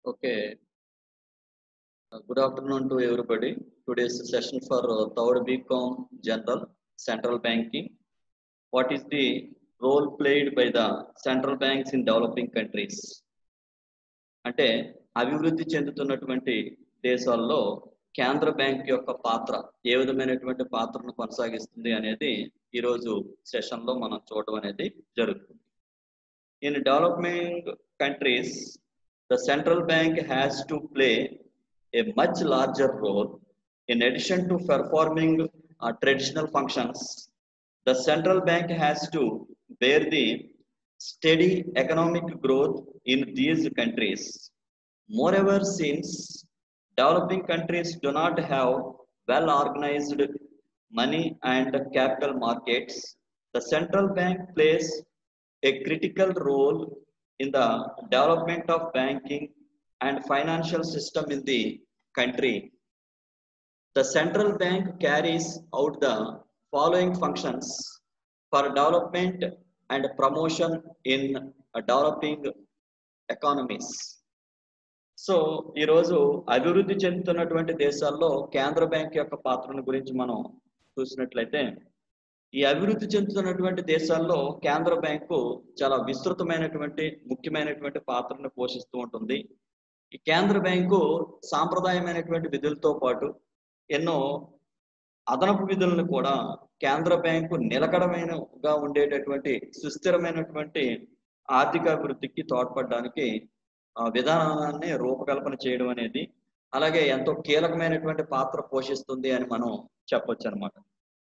Okay. Uh, Good afternoon to everybody. Today's session for uh, third BCom General Central Banking. What is the role played by the central banks in developing countries? అంటే అభివృద్ధి చెందుతున్నటువంటి దేశాల్లో కేంద్ర bank యొక్క పాత్ర ఏ విధమైనటువంటి పాత్రను కొనసాగిస్తుంది అనేది ఈరోజు సెషన్ లో మనం చూడడం అనేది జరుగుతుంది in developing countries the central bank has to play a much larger role in addition to performing uh, traditional functions the central bank has to bear the steady economic growth in these countries moreover since developing countries do not have well organized money and capital markets the central bank plays a critical role in the development of banking and financial system in the country. The central bank carries out the following functions for development and promotion in uh, developing economies. So ఈరోజు అభివృద్ధి చెందుతున్నటువంటి దేశాల్లో కేంద్ర bank యొక్క పాత్రను గురించి మనం చూసినట్లయితే ఈ అభివృద్ధి చెందుతున్నటువంటి దేశాల్లో కేంద్ర బ్యాంకు చాలా విస్తృతమైనటువంటి ముఖ్యమైనటువంటి పాత్రను పోషిస్తూ ఉంటుంది ఈ కేంద్ర బ్యాంకు సాంప్రదాయమైనటువంటి విధులతో పాటు ఎన్నో అదనపు విధులను కూడా కేంద్ర బ్యాంకు నిలకడమైనగా ఉండేటటువంటి సుస్థిరమైనటువంటి ఆర్థిక అభివృద్ధికి తోడ్పడడానికి విధానాన్ని రూపకల్పన చేయడం అనేది అలాగే ఎంతో కీలకమైనటువంటి పాత్ర పోషిస్తుంది అని మనం చెప్పొచ్చు అనమాట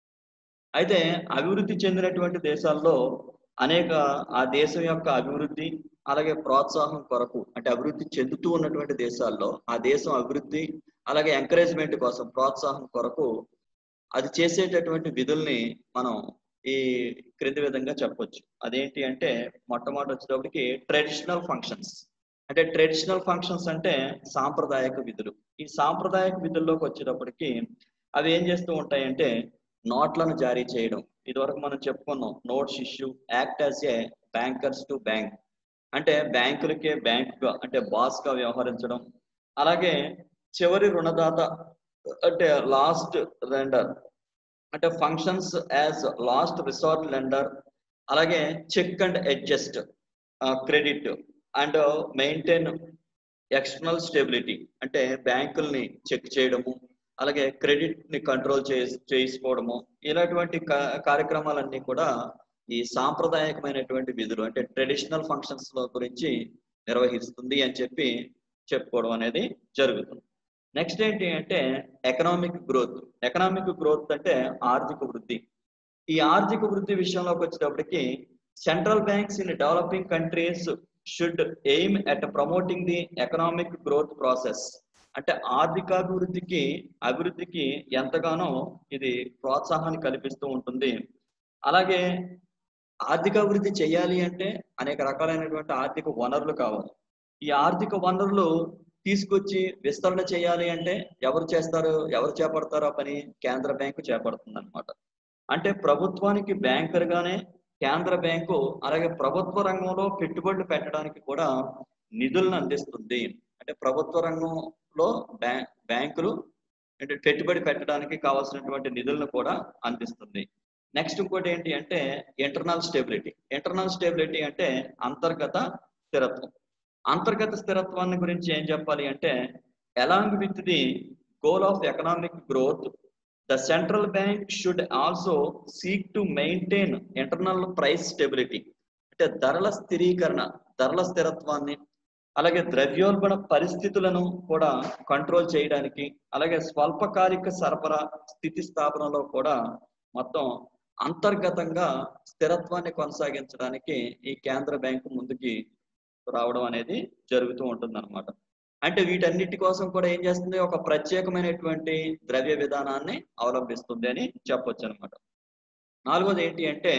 అయితే అభివృద్ధి చెందినటువంటి దేశాల్లో అనేక ఆ దేశం యొక్క అభివృద్ధి అలాగే ప్రోత్సాహం కొరకు అంటే అభివృద్ధి చెందుతూ ఉన్నటువంటి దేశాల్లో ఆ దేశం అభివృద్ధి అలాగే ఎంకరేజ్మెంట్ కోసం ప్రోత్సాహం కొరకు అది చేసేటటువంటి విధుల్ని మనం ఈ క్రింది విధంగా చెప్పొచ్చు అదేంటి అంటే మొట్టమొదటి వచ్చేటప్పటికి ట్రెడిషనల్ ఫంక్షన్స్ అంటే ట్రెడిషనల్ ఫంక్షన్స్ అంటే సాంప్రదాయక విధులు ఈ సాంప్రదాయక విధుల్లోకి వచ్చేటప్పటికి అవి ఏం చేస్తూ ఉంటాయంటే నోట్లను జారీ చేయడం ఇదివరకు మనం చెప్పుకున్నాం notes issue act as a bankers to bank అంటే బ్యాంకులకే బ్యాంకుగా అంటే బాస్గా వ్యవహరించడం అలాగే చివరి రుణదాత అంటే లాస్ట్ లెండర్ అంటే functions as last resort lender అలాగే check and adjust credit and maintain external stability అంటే బ్యాంకుల్ని చెక్ చేయడము అలాగే క్రెడిట్ ని కంట్రోల్ చే చేసుకోవడము ఇలాంటి కార్యక్రమాలన్నీ కూడా ఈ సాంప్రదాయకమైనటువంటి విధులు అంటే ట్రెడిషనల్ ఫంక్షన్స్ లో గురించి నిర్వహిస్తుంది అని చెప్పి చెప్పుకోవడం అనేది జరుగుతుంది నెక్స్ట్ ఏంటి అంటే ఎకనామిక్ గ్రోత్ ఎకనామిక్ గ్రోత్ అంటే ఆర్థిక వృద్ధి ఈ ఆర్థిక వృద్ధి విషయంలోకి వచ్చేటప్పటికి central banks in developing countries should aim at promoting the economic growth process అంటే ఆర్థికాభివృద్ధికి అభివృద్ధికి ఎంతగానో ఇది ప్రోత్సాహాన్ని కల్పిస్తూ ఉంటుంది అలాగే ఆర్థికాభివృద్ధి చేయాలి అంటే అనేక రకాలైనటువంటి ఆర్థిక వనరులు కావాలి ఈ ఆర్థిక వనరులు తీసుకొచ్చి విస్తరణ చేయాలి అంటే ఎవరు చేస్తారు ఎవరు చేపడతారో పని కేంద్ర బ్యాంకు చేపడుతుంది అనమాట అంటే ప్రభుత్వానికి బ్యాంకర్గానే కేంద్ర బ్యాంకు అలాగే ప్రభుత్వ రంగంలో పెట్టుబడులు పెట్టడానికి కూడా నిధులను అందిస్తుంది అంటే ప్రభుత్వ రంగంలో బ్యా బ్యాంకులు అంటే పెట్టుబడి పెట్టడానికి కావాల్సినటువంటి నిధులను కూడా అందిస్తుంది నెక్స్ట్ ఇంకోటి ఏంటి అంటే ఇంటర్నల్ స్టెబిలిటీ ఇంటర్నల్ స్టెబిలిటీ అంటే అంతర్గత స్థిరత్వం అంతర్గత స్థిరత్వాన్ని గురించి ఏం చెప్పాలి అంటే along with the goal of economic growth the central bank should also seek to maintain internal price stability అంటే ధరల స్థిరీకరణ ధరల స్థిరత్వాన్ని అలాగే ద్రవ్యోల్బణ పరిస్థితులను కూడా కంట్రోల్ చేయడానికి అలాగే స్వల్పకాలిక సరఫరా స్థితి స్థాపనలో కూడా మొత్తం అంతర్గతంగా స్థిరత్వాన్ని కొనసాగించడానికి ఈ కేంద్ర బ్యాంకు ముందుకి రావడం అనేది జరుగుతూ ఉంటుంది అనమాట అంటే వీటన్నిటి కోసం కూడా ఏం చేస్తుంది ఒక ప్రత్యేకమైనటువంటి ద్రవ్య విధానాన్ని అవలంబిస్తుంది అని చెప్పొచ్చు అనమాట నాలుగోది ఏంటి అంటే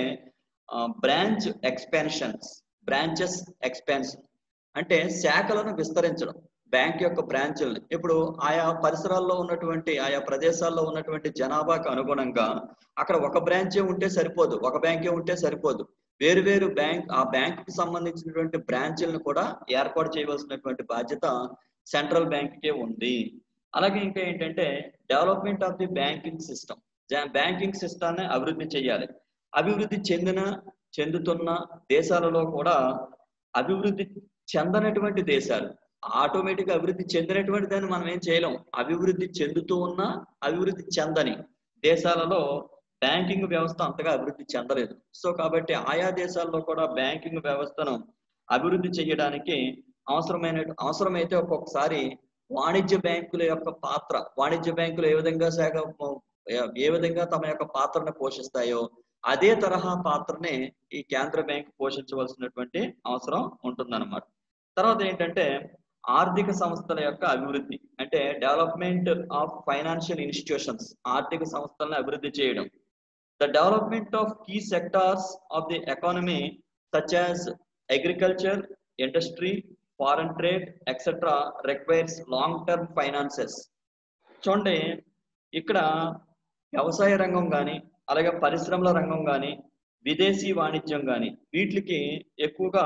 బ్రాంచ్ ఎక్స్పాన్షన్స్ బ్రాంచెస్ ఎక్స్పాన్షన్ అంటే శాఖలను విస్తరించడం బ్యాంక్ యొక్క బ్రాంచుల్ని ఇప్పుడు ఆయా పరిసరాల్లో ఉన్నటువంటి ఆయా ప్రదేశాల్లో ఉన్నటువంటి జనాభాకు అనుగుణంగా అక్కడ ఒక బ్రాంచే ఉంటే సరిపోదు ఒక బ్యాంకే ఉంటే సరిపోదు వేరు వేరు బ్యాంక్ ఆ బ్యాంక్ కి సంబంధించినటువంటి బ్రాంచ్లను కూడా ఏర్పాటు చేయవలసినటువంటి బాధ్యత సెంట్రల్ బ్యాంక్కే ఉంది అలాగే ఇంకా ఏంటంటే development of the banking system banking సిస్టాన్ని అభివృద్ధి చేయాలి అభివృద్ధి చెందిన చెందుతున్న దేశాలలో కూడా అభివృద్ధి చెందనటువంటి దేశాలు ఆటోమేటిక్ అభివృద్ధి చెందినటువంటి దాన్ని మనం ఏం చేయలేం అభివృద్ధి చెందుతూ ఉన్న అభివృద్ధి చెందని దేశాలలో బ్యాంకింగ్ వ్యవస్థ అంతగా అభివృద్ధి చెందలేదు సో కాబట్టి ఆయా దేశాల్లో కూడా బ్యాంకింగ్ వ్యవస్థను అభివృద్ధి చేయడానికి అవసరమైన అవసరమైతే ఒక్కొక్కసారి వాణిజ్య బ్యాంకుల యొక్క పాత్ర వాణిజ్య బ్యాంకులు ఏ విధంగా శాఖ ఏ విధంగా తమ యొక్క పాత్రను పోషిస్తాయో అదే తరహా పాత్రనే ఈ కేంద్ర బ్యాంక్ పోషించవలసినటువంటి అవసరం ఉంటుందన్నమాట తర్వాత ఏంటంటే ఆర్థిక సంస్థల యొక్క అభివృద్ధి అంటే డెవలప్మెంట్ ఆఫ్ ఫైనాన్షియల్ ఇన్స్టిట్యూషన్స్ ఆర్థిక సంస్థలను అభివృద్ధి చేయడం the development of key sectors of the economy such as agriculture industry foreign trade etcetera requires long term finances చూడండి ఇక్కడ వ్యవసాయ రంగం కానీ అలాగే పరిశ్రమల రంగం కానీ విదేశీ వాణిజ్యం కానీ వీటికి ఎక్కువగా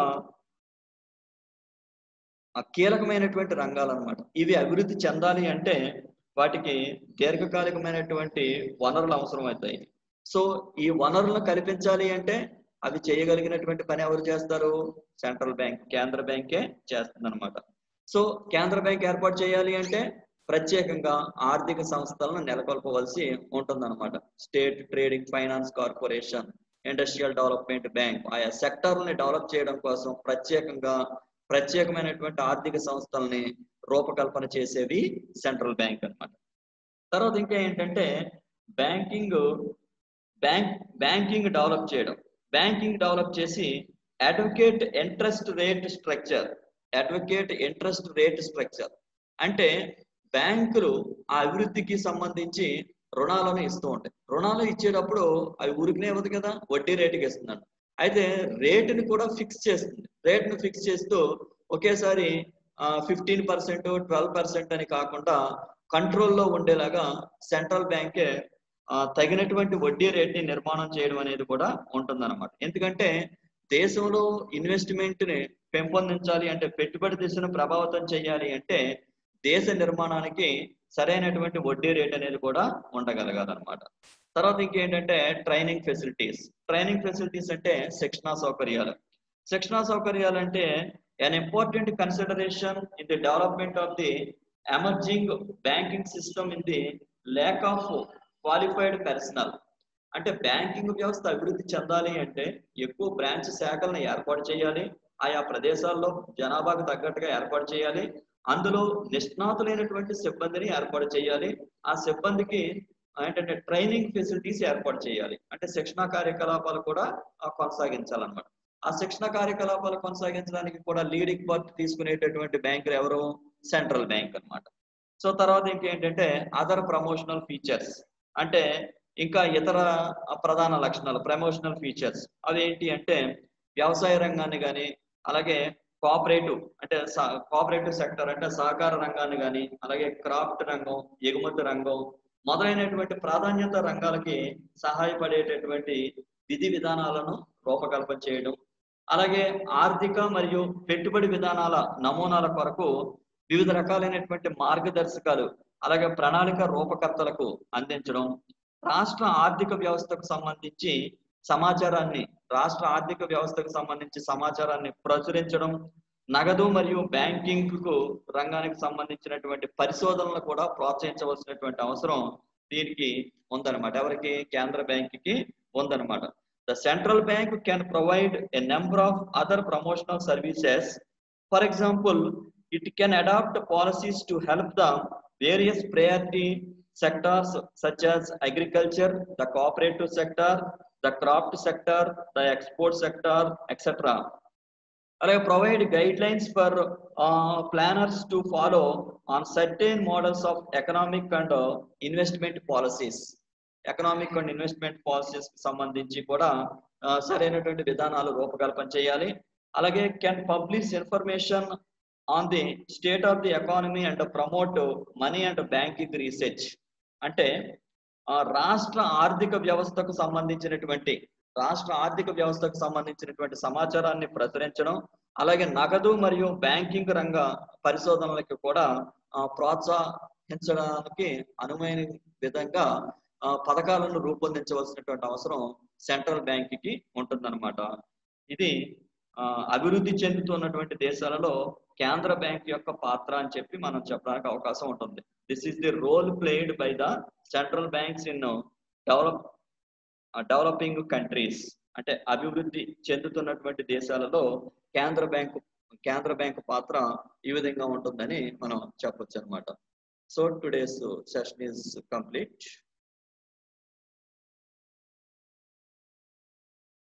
కీలకమైనటువంటి రంగాలు అనమాట ఇవి అభివృద్ధి చెందాలి అంటే వాటికి దీర్ఘకాలికమైనటువంటి వనరులు అవసరం అవుతాయి సో ఈ వనరులను కల్పించాలి అంటే అవి చేయగలిగినటువంటి పని ఎవరు చేస్తారు సెంట్రల్ బ్యాంక్ కేంద్ర బ్యాంకే చేస్తుంది అనమాట సో కేంద్ర బ్యాంక్ ఏర్పాటు చేయాలి అంటే ప్రత్యేకంగా ఆర్థిక సంస్థలను నెలకొల్పవలసి ఉంటుందన్నమాట state trading finance corporation industrial development bank ఆయా సెక్టార్లని డెవలప్ చేయడం కోసం ప్రత్యేకంగా ప్రత్యేకమైనటువంటి ఆర్థిక సంస్థల్ని రూపకల్పన చేసేవి సెంట్రల్ బ్యాంక్ అనమాట తర్వాత ఇంకా ఏంటంటే బ్యాంకింగ్ బ్యాంక్ బ్యాంకింగ్ డెవలప్ చేయడం బ్యాంకింగ్ డెవలప్ చేసి advocate interest rate structure advocate interest rate structure అంటే బ్యాంకులు ఆ అభివృద్ధికి సంబంధించి రుణాలను ఇస్తూ ఉంటాయి రుణాలు ఇచ్చేటప్పుడు అవి ఊరికనే ఇవ్వదు కదా వడ్డీ రేటుకి ఇస్తున్నాడు అయితే రేటుని కూడా ఫిక్స్ చేస్తుంది రేట్ను ఫిక్స్ చేస్తూ ఒకేసారి ఫిఫ్టీన్ పర్సెంట్ ట్వెల్వ్ పర్సెంట్ అని కాకుండా కంట్రోల్లో ఉండేలాగా సెంట్రల్ బ్యాంకే తగినటువంటి వడ్డీ రేట్ని నిర్మాణం చేయడం అనేది కూడా ఉంటుందన్నమాట ఎందుకంటే దేశంలో ఇన్వెస్ట్మెంట్ ని పెంపొందించాలి అంటే పెట్టుబడి దిశను ప్రభావితం చేయాలి అంటే దేశ నిర్మాణానికి సరైనటువంటి వడ్డీ రేట్ అనేది కూడా ఉండగలగాలన్నమాట తర్వాత ఇంకేంటంటే ట్రైనింగ్ ఫెసిలిటీస్ ట్రైనింగ్ ఫెసిలిటీస్ అంటే శిక్షణా సౌకర్యాలు శిక్షణా సౌకర్యాలు అంటే an important consideration in the development of the emerging banking system in the lack of qualified personnel అంటే బ్యాంకింగ్ వ్యవస్థ అభివృద్ధి చెందాలి అంటే ఎక్కువ బ్రాంచ్ శాఖలను ఏర్పాటు చేయాలి ఆయా ప్రదేశాల్లో జనాభాకు తగ్గట్టుగా ఏర్పాటు చేయాలి అందులో నిష్ణాతులైనటువంటి సిబ్బందిని ఏర్పాటు చేయాలి ఆ సిబ్బందికి ఏంటంటే ట్రైనింగ్ ఫెసిలిటీస్ ఏర్పాటు చేయాలి అంటే శిక్షణ కార్యకలాపాలు కూడా కొనసాగించాలన్నమాట ఆ శిక్షణ కార్యకలాపాలు కొనసాగించడానికి కూడా లీడింగ్ పార్ట్ తీసుకునేటటువంటి బ్యాంకులు ఎవరు సెంట్రల్ బ్యాంక్ అనమాట సో తర్వాత ఇంకేంటంటే అదర్ ప్రమోషనల్ ఫీచర్స్ అంటే ఇంకా ఇతర ప్రధాన లక్షణాలు ప్రమోషనల్ ఫీచర్స్ అవి ఏంటి అంటే వ్యవసాయ రంగాన్ని కానీ అలాగే కోఆపరేటివ్ అంటే కోఆపరేటివ్ సెక్టర్ అంటే సహకార రంగాన్ని కానీ అలాగే క్రాఫ్ట్ రంగం ఎగుమతి రంగం మొదలైనటువంటి ప్రాధాన్యత రంగాలకి సహాయపడేటటువంటి విధి విధానాలను రూపకల్పన చేయడం అలాగే ఆర్థిక మరియు పెట్టుబడి విధానాల నమూనాల కొరకు వివిధ రకాలైనటువంటి మార్గదర్శకాలు అలాగే ప్రణాళిక రూపకర్తలకు అందించడం రాష్ట్ర ఆర్థిక వ్యవస్థకు సంబంధించి సమాచారాన్ని రాష్ట్ర ఆర్థిక వ్యవస్థకు సంబంధించి సమాచారాన్ని ప్రచురించడం నగదు మరియు బ్యాంకింగ్ కు రంగానికి సంబంధించినటువంటి పరిశోధనలు కూడా ప్రోత్సహించవలసినటువంటి అవసరం దీనికి ఉందన్నమాట ఎవరికి కేంద్ర బ్యాంక్ కి ఉందన్నమాట the central bank can provide a number of other promotional services for example it can adapt policies to help the various priority sectors such as agriculture, the cooperative sector, the craft sector, the export sector, etc. అలాగే provide guidelines for planners to follow on certain models of economic and investment policies economic and investment policies కి సంబంధించి కూడా సరైనటువంటి విధానాలు రూపకల్పన చేయాలి అలాగే can publish information on the state of the economy and promote money and banking research అంటే రాష్ట్ర ఆర్థిక వ్యవస్థకు సంబంధించినటువంటి రాష్ట్ర ఆర్థిక వ్యవస్థకు సంబంధించినటువంటి సమాచారాన్ని ప్రచురించడం అలాగే నగదు మరియు బ్యాంకింగ్ రంగ పరిశోధనలకి కూడా ఆ, ప్రోత్సహించడానికి అనువైన విధంగా ఆ, పథకాలను రూపొందించవలసినటువంటి అవసరం సెంట్రల్ బ్యాంక్ కి ఉంటుందన్నమాట ఇది ఆ, అభివృద్ధి చెందుతున్నటువంటి దేశాలలో కేంద్ర బ్యాంక్ యొక్క పాత్ర అని చెప్పి మనం చెప్పడానికి అవకాశం ఉంటుంది this is the role played by the central banks in develop developing countries అంటే అభివృద్ధి చెందుతున్నటువంటి దేశాలలో కేంద్ర బ్యాంకు కేంద్ర బ్యాంకు పాత్ర ఈ విధంగా ఉంటుందని మనం చెప్పొచ్చు అనమాట so today's session is complete